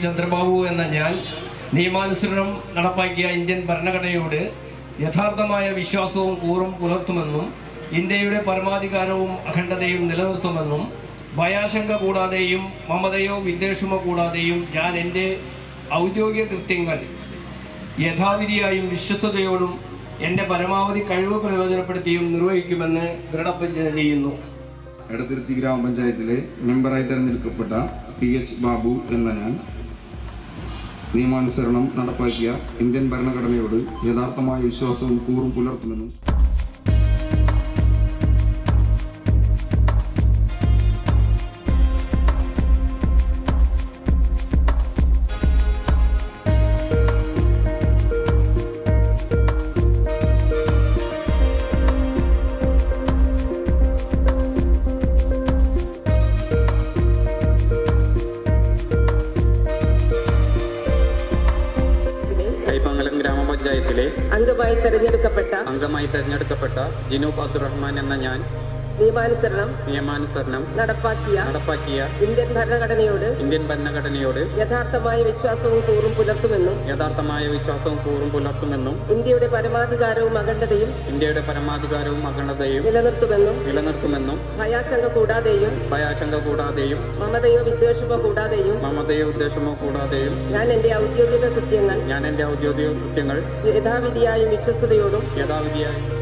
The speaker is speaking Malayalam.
ചന്ദ്രബാബു എന്ന ഞാൻ നിയമാനുസരണം നടപ്പാക്കിയ ഇന്ത്യൻ ഭരണഘടനയോട് യഥാർത്ഥമായ വിശ്വാസവും കൂറും പുലർത്തുമെന്നും ഇന്ത്യയുടെ പരമാധികാരവും അഖണ്ഡതയും നിലനിർത്തുമെന്നും ഭയാശങ്ക കൂടാതെയും മമതയോ വിദ്വേഷമോ കൂടാതെയും ഞാൻ എൻ്റെ ഔദ്യോഗിക കൃത്യങ്ങൾ യഥാവിധിയായും വിശ്വസ്തയോടും എൻ്റെ പരമാവധി കഴിവ് പ്രയോജനപ്പെടുത്തിയും നിർവഹിക്കുമെന്ന് ദൃഢപ്രതിജ്ഞ ചെയ്യുന്നു എടത്തിരുത്തി ഗ്രാമപഞ്ചായത്തിലെ മെമ്പറായി തെരഞ്ഞെടുക്കപ്പെട്ട പി എച്ച് ബാബു എന്ന ഞാൻ നിയമാനുസരണം നടപ്പാക്കിയ ഇന്ത്യൻ ഭരണഘടനയോട് യഥാർത്ഥമായ വിശ്വാസവും കൂറും പുലർത്തുമെന്നും കൈപ്പമംഗലം ഗ്രാമപഞ്ചായത്തിലെ അംഗമായി തെരഞ്ഞെടുക്കപ്പെട്ട അംഗമായി തെരഞ്ഞെടുക്കപ്പെട്ട ജിനൂബ് അബ്ദുറഹ്മാൻ എന്ന ഞാൻ നിയമാനുസരണം നിയമാനുസരണം നടപ്പാക്കിയ നടപ്പാക്കിയ ഇന്ത്യൻ ഭരണഘടനയോട് ഇന്ത്യൻ ഭരണഘടനയോട് യഥാർത്ഥമായ വിശ്വാസവും കൂറും പുലർത്തുമെന്നും യഥാർത്ഥമായ വിശ്വാസവും കൂറും പുലർത്തുമെന്നും ഇന്ത്യയുടെ പരമാധികാരവും അഖണ്ഡതയും ഇന്ത്യയുടെ പരമാധികാരവും അഖണ്ഡതയും നിലനിർത്തുമെന്നും നിലനിർത്തുമെന്നും ഭയാശങ്ക കൂടാതെയും ഭയാശങ്ക കൂടാതെയും മമതയോ വിദ്വേഷമോ കൂടാതെയും മമതയോ ഉദ്ദേശമോ കൂടാതെയും ഞാൻ എൻ്റെ ഔദ്യോഗിക കൃത്യങ്ങൾ ഞാൻ എൻ്റെ ഔദ്യോഗിക കൃത്യങ്ങൾ യഥാവിധിയായും വിശ്വസ്തയോടും യഥാവിധിയായി